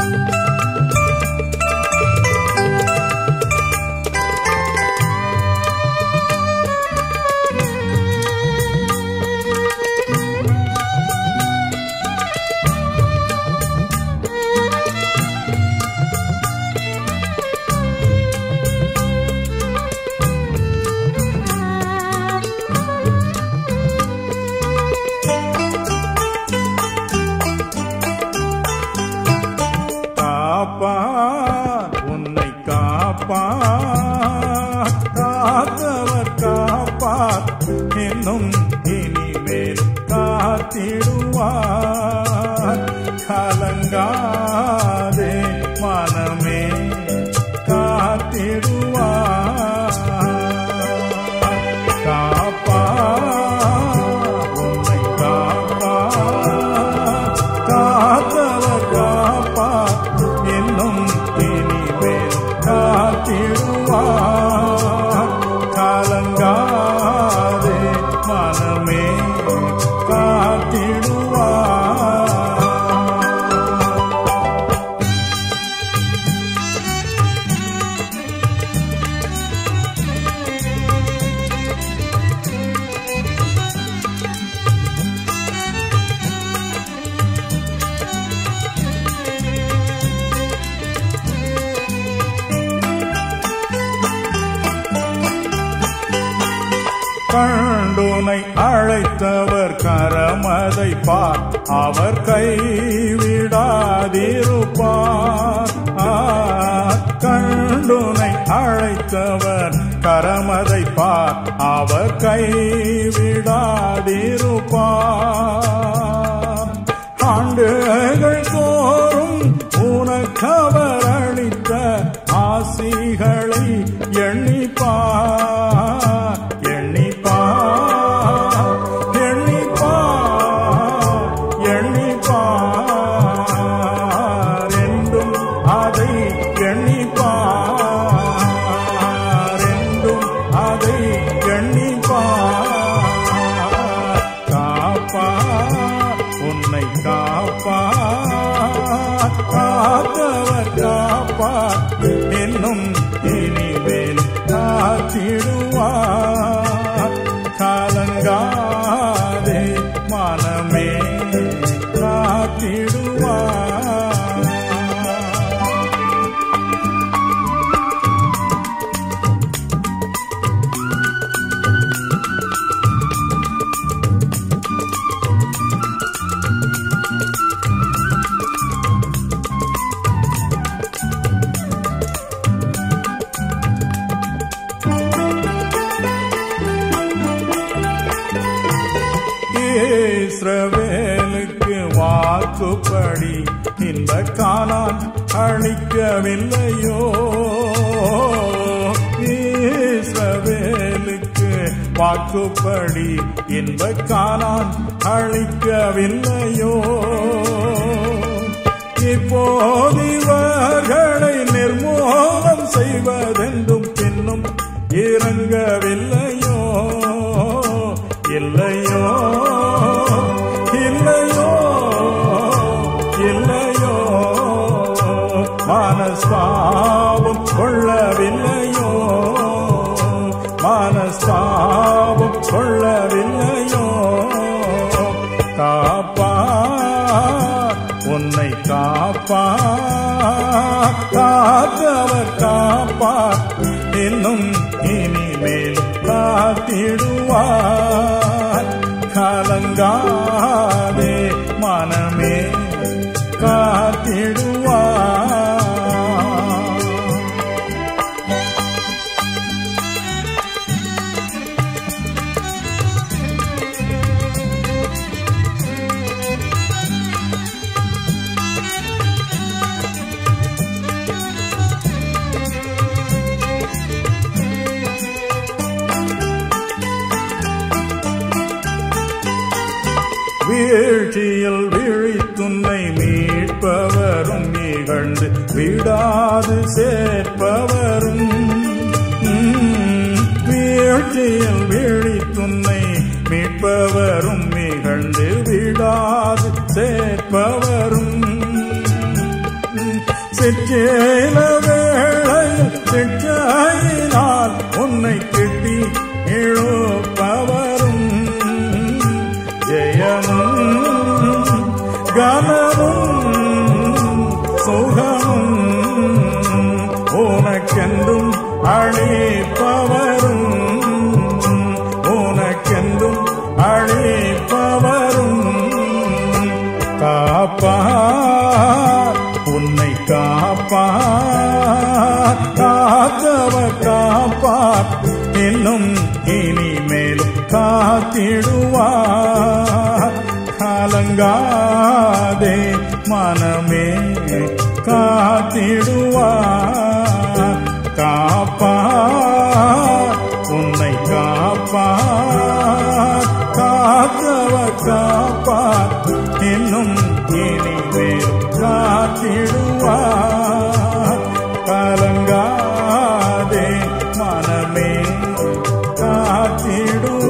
காப்பார் உன்னை காப்பார் காத்தவர் காப்பார் இன்னும் இனிமேல் காத்திடுவார் கலங்காதே மனமே காத்திடுவார் காப்பார் உன்னை காப்பார் காத்தவர் காப்பார் இன்னும் இனிமேல் காத்திடுவார் கலங்காதே மனமே காத்திடுவார் கண்டுனை அழைத்தவர் கரமதை பார் அவர் கைவிடாதிருப்பார் ஆ, கண்டுனை அழைத்தவர் கரமதை பார் அவர் கைவிடாதிருப்பார் ஆண்டுகள் தோறும் உனக்கவர் அளித்த ஆசிகளை எண்ணிப்பார் எண்ணிப்பார் எண்ணிப்பார் எண்ணிப்பார் என்றும் அதை எண்ணிப்பார் என்றும் அதை எண்ணிப்பார் காப்பார் உன்னை காப்பார் காத்தவர் காப்பார் இன்னும் இனிமேல் காத்திடுவார் காலங்காதே மனமே காத்திடுவார் இஸ்ரவேலுக்கு வாக்குப்படி இந்த காலான் அழிக்கவில்லையோ இஸ்ரவேலுக்கு வாக்குப்படி இந்த காலான் அழிக்கவில்லையோ இப்போது இவர்களை நிர்மூலம் செய்வதென்றும் பின்னும் இறங்கவில்லையோ இல்லையோ இல்லையோ இல்லையோ மனஸ்தாபம் கொள்ளவில்லையோ மனஸ்தாபம் கொள்ளவில்லையோ காப்பார் உன்னை காப்பார் காத்தவர் காப்பார் இன்னும் இனிமேல் காத்திடுவார் கலங்காதே மனமே காத்திடுவார் வீழ்ச்சியில் விழித்துன்னை மீட்பவரும் நிகழ்ந்து விடாது சேர்ப்பவரும் உம், வீழ்ச்சியில் விழித்துன்னை மீட்பவரும் நிகழ்ந்து விடாது சேர்ப்பவரும் உம், சிற்றேல வேளையில் சிற்றையினால் உன்னை கிட்டி இழுப்பவரும் ஜெயமும் கனமும் சுகமும் உனக்கென்றும் அழிப்பவரும் உனக்கென்றும் அழிப்பவரும் காப்பார் உன்னை காப்பார் காத்தவ காப்பார் இன்னும் இனிமேலும் காத்திடுவார் கலங்காதே மனமே காத்திடுவார் காப்பார் உன்னை காப்பார் காத்தவ காப்பார் இன்னும் இனிமேல் காத்திடுவார் கலங்காதே மனமே காத்திடுவார்